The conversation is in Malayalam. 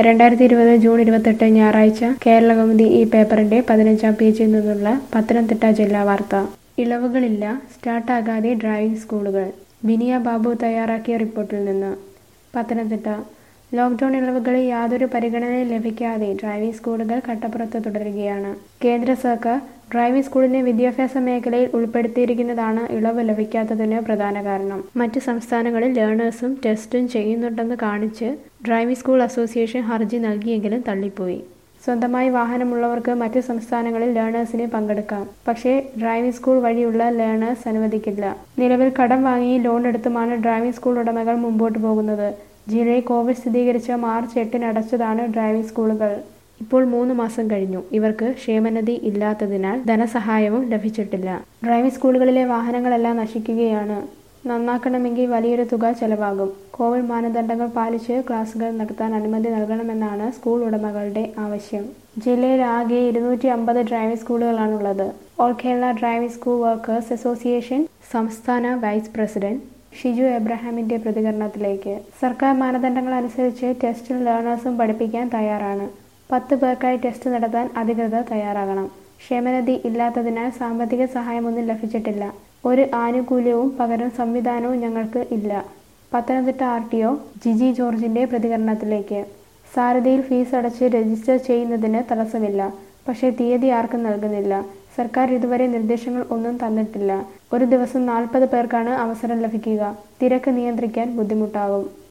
രണ്ടായിരത്തി ഇരുപത് ജൂൺ ഇരുപത്തെട്ട് ഞായറാഴ്ച കേരളകൗമുദി ഈ പേപ്പറിന്റെ പതിനഞ്ചാം പേജിൽ നിന്നുള്ള പത്തനംതിട്ട ജില്ലാ വാർത്ത ഇളവുകളില്ല സ്റ്റാർട്ടാകാതെ ഡ്രൈവിംഗ് സ്കൂളുകൾ ബിനിയ ബാബു തയ്യാറാക്കിയ റിപ്പോർട്ടിൽ നിന്ന് പത്തനംതിട്ട ലോക്ക്ഡൌൺ ഇളവുകളിൽ യാതൊരു പരിഗണനയും ലഭിക്കാതെ ഡ്രൈവിംഗ് സ്കൂളുകൾ കട്ടപ്പുറത്ത് തുടരുകയാണ് കേന്ദ്ര സർക്കാർ ഡ്രൈവിംഗ് സ്കൂളിനെ വിദ്യാഭ്യാസ മേഖലയിൽ ഉൾപ്പെടുത്തിയിരിക്കുന്നതാണ് ഇളവ് ലഭിക്കാത്തതിന് പ്രധാന കാരണം മറ്റ് സംസ്ഥാനങ്ങളിൽ ലേണേഴ്സും ടെസ്റ്റും ചെയ്യുന്നുണ്ടെന്ന് കാണിച്ച് ഡ്രൈവിംഗ് സ്കൂൾ അസോസിയേഷൻ ഹർജി നൽകിയെങ്കിലും തള്ളിപ്പോയി സ്വന്തമായി വാഹനമുള്ളവർക്ക് മറ്റ് സംസ്ഥാനങ്ങളിൽ ലേണേഴ്സിന് പങ്കെടുക്കാം പക്ഷേ ഡ്രൈവിംഗ് സ്കൂൾ വഴിയുള്ള ലേണേഴ്സ് അനുവദിക്കില്ല നിലവിൽ കടം വാങ്ങി ലോൺ എടുത്തുമാണ് ഡ്രൈവിംഗ് സ്കൂൾ ഉടമകൾ മുമ്പോട്ട് പോകുന്നത് ജില്ലയിൽ കോവിഡ് സ്ഥിരീകരിച്ച മാർച്ച് എട്ടിന് അടച്ചതാണ് ഡ്രൈവിംഗ് സ്കൂളുകൾ ഇപ്പോൾ മൂന്ന് മാസം കഴിഞ്ഞു ഇവർക്ക് ക്ഷേമനിധി ഇല്ലാത്തതിനാൽ ധനസഹായവും ലഭിച്ചിട്ടില്ല ഡ്രൈവിംഗ് സ്കൂളുകളിലെ വാഹനങ്ങളെല്ലാം നശിക്കുകയാണ് നന്നാക്കണമെങ്കിൽ വലിയൊരു തുക ചെലവാകും കോവിഡ് മാനദണ്ഡങ്ങൾ പാലിച്ച് ക്ലാസുകൾ നടത്താൻ അനുമതി നൽകണമെന്നാണ് സ്കൂൾ ഉടമകളുടെ ആവശ്യം ജില്ലയിൽ ആകെ ഇരുന്നൂറ്റി അമ്പത് ഡ്രൈവിംഗ് സ്കൂളുകളാണുള്ളത് all Kerala driving school workers association സംസ്ഥാന വൈസ് പ്രസിഡന്റ് ഷിജു എബ്രഹാമിന്റെ പ്രതികരണത്തിലേക്ക് സർക്കാർ മാനദണ്ഡങ്ങൾ അനുസരിച്ച് ടെസ്റ്റും ലേണേഴ്സും പഠിപ്പിക്കാൻ തയ്യാറാണ് പത്ത് പേർക്കായി ടെസ്റ്റ് നടത്താൻ അധികൃതർ തയ്യാറാകണം ക്ഷേമനിധി ഇല്ലാത്തതിനാൽ സാമ്പത്തിക സഹായമൊന്നും ലഭിച്ചിട്ടില്ല ഒരു ആനുകൂല്യവും പകരം സംവിധാനവും ഞങ്ങൾക്ക് ഇല്ല Pathanamthitta R T O Jiji ജോർജിന്റെ പ്രതികരണത്തിലേക്ക് സാരഥിയിൽ ഫീസ് അടച്ച് രജിസ്റ്റർ ചെയ്യുന്നതിന് തടസ്സമില്ല പക്ഷേ തീയതി ആർക്കും നൽകുന്നില്ല സർക്കാർ ഇതുവരെ നിർദ്ദേശങ്ങൾ ഒന്നും തന്നിട്ടില്ല ഒരു ദിവസം നാൽപ്പത് പേർക്കാണ് അവസരം ലഭിക്കുക തിരക്ക് നിയന്ത്രിക്കാൻ ബുദ്ധിമുട്ടാകും